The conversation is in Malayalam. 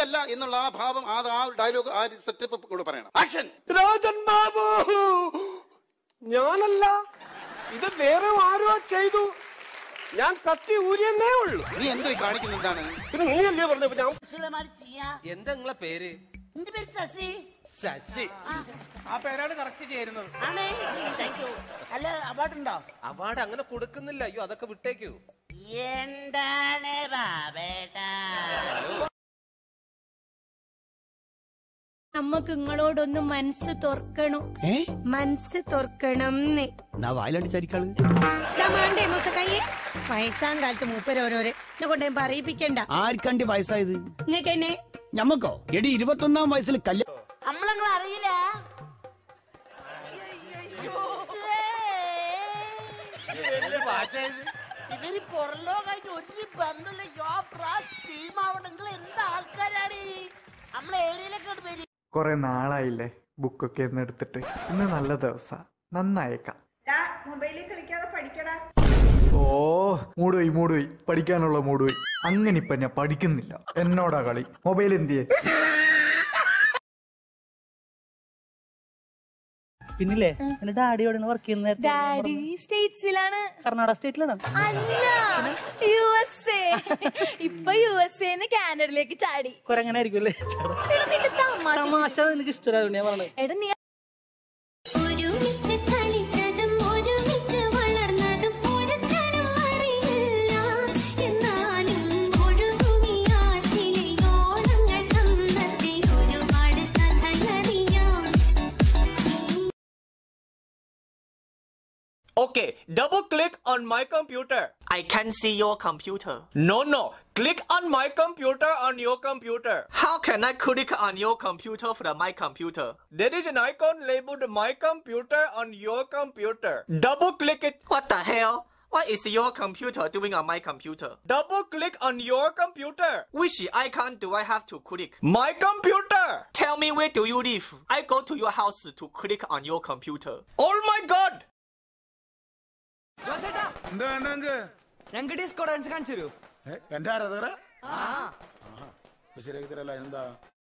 ശരിയല്ല എന്നുള്ള ആ ഭാവം ആ ആ ഡയലോഗ് ആ സെറ്റപ്പ് കൂടെ പറയണം ആക്ഷൻ രാജൻ ബാബു ഞാനല്ല ഇത് വേറെ ആരോ ചെയ്തു ഞാൻ കത്തി ഊരിയെന്നേ ഉള്ളൂ നീ എന്തോ ഈ കാണിക്കുന്നത് എന്താണ് പിന്നെ നീയല്ലേ പറഞ്ഞപ്പോ ഞാൻ മനുഷ്യന്മാര് ചെയ്യാ എന്താ നിങ്ങളെ പേര് എന്റെ പേര് ശശി ശശി ആ പേരാണ് കറക്റ്റ് ചേരുന്നത് ആണേ താങ്ക് യു അല്ല അവാർഡ് ഉണ്ടോ അവാർഡ് അങ്ങനെ കൊടുക്കുന്നില്ല അയ്യോ അതൊക്കെ വിട്ടേക്കൂ എന്താണ് ബാബേട്ടാ നമ്മക്ക് നിങ്ങളോടൊന്ന് മനസ്സ് തുറക്കണം മനസ്സ് തുറക്കണം വായിലടിച്ചാരിക്കാള് മാണ്ടേ മുസക്കയ്യെ വയസ്സാം കാലത്ത് മൂപ്പരോരോരെ എന്നെ കൊണ്ടേ പറയിപ്പിക്കണ്ട ആർക്കണ്ടി വയസ്സായത് നിങ്ങൾക്ക് എന്നെ ഞമ്മക്കോ എടി ഇരുപത്തൊന്നാം വയസ്സിൽ കല്യാണം നമ്മളങ്ങൾ അറിയില്ല ഇവര് പുറലോകായിട്ട് ഒരു ബന്ധമില്ല യോ പ്രാസ് ടീമാവണെങ്കിൽ എന്ത് ആൾക്കാരാണ് ഈ നമ്മളെ ഏരിയയിലൊക്കെ വരും കുറെ നാളായില്ലേ ബുക്കൊക്കെ ഒന്ന് എടുത്തിട്ട് ഇന്ന് നല്ല ദിവസാ നന്നായേക്കാം മൊബൈലിൽ കളിക്കാതെ പഠിക്കടാ ഓ മൂടുപോയി മൂടുപോയി പഠിക്കാനുള്ള മൂടുപോയി അങ്ങനെ ഇപ്പൊ ഞാൻ പഠിക്കുന്നില്ല എന്നോടാ കളി മൊബൈൽ എന്തിയെ പിന്നില്ലേ എന്റെ ഡാഡി എവിടെയാണ് വർക്ക് ചെയ്യുന്നത് ഡാഡി സ്റ്റേറ്റ്സിലാണ് കർണാടക സ്റ്റേറ്റിലാണ് അല്ല യു എസ് എ ഇപ്പൊ യു എസ് എന്ന് കാനഡയിലേക്ക് ചാടി കുരങ്ങനെ ആയിരിക്കും അല്ലേ എടാ, നിന്റെ തമാശ തമാശ എനിക്ക് ഇഷ്ടമല്ല ഞാൻ പറഞ്ഞത് എടാ നീ ഒരുമിച്ച് കളിച്ചതും ഒരുമിച്ച് വളർന്നതും ഒരുത്തരും അറിയില്ല എന്നാലും ഒഴുകുമി ആറ്റിലെ ഓളങ്ങൾ അന്നത്തെ ഒരുപാട് കഥയറിയാം Okay, double click on my computer. I can see your computer. No, no. Click on my computer on your computer. How can I click on your computer from my computer? There is an icon labeled my computer on your computer. Double click it. What the hell? What is your computer doing on my computer? Double click on your computer. Which icon do I have to click? My computer. Tell me where do you live? I go to your house to click on your computer. Oh my god. ഞങ്ങൾക്ക് ഡിസ്കോ ഡാൻസ് കാണിച്ചു തരൂ എന്റെ ആരാധകര ശരിയാക്കി തരല്ല എന്താ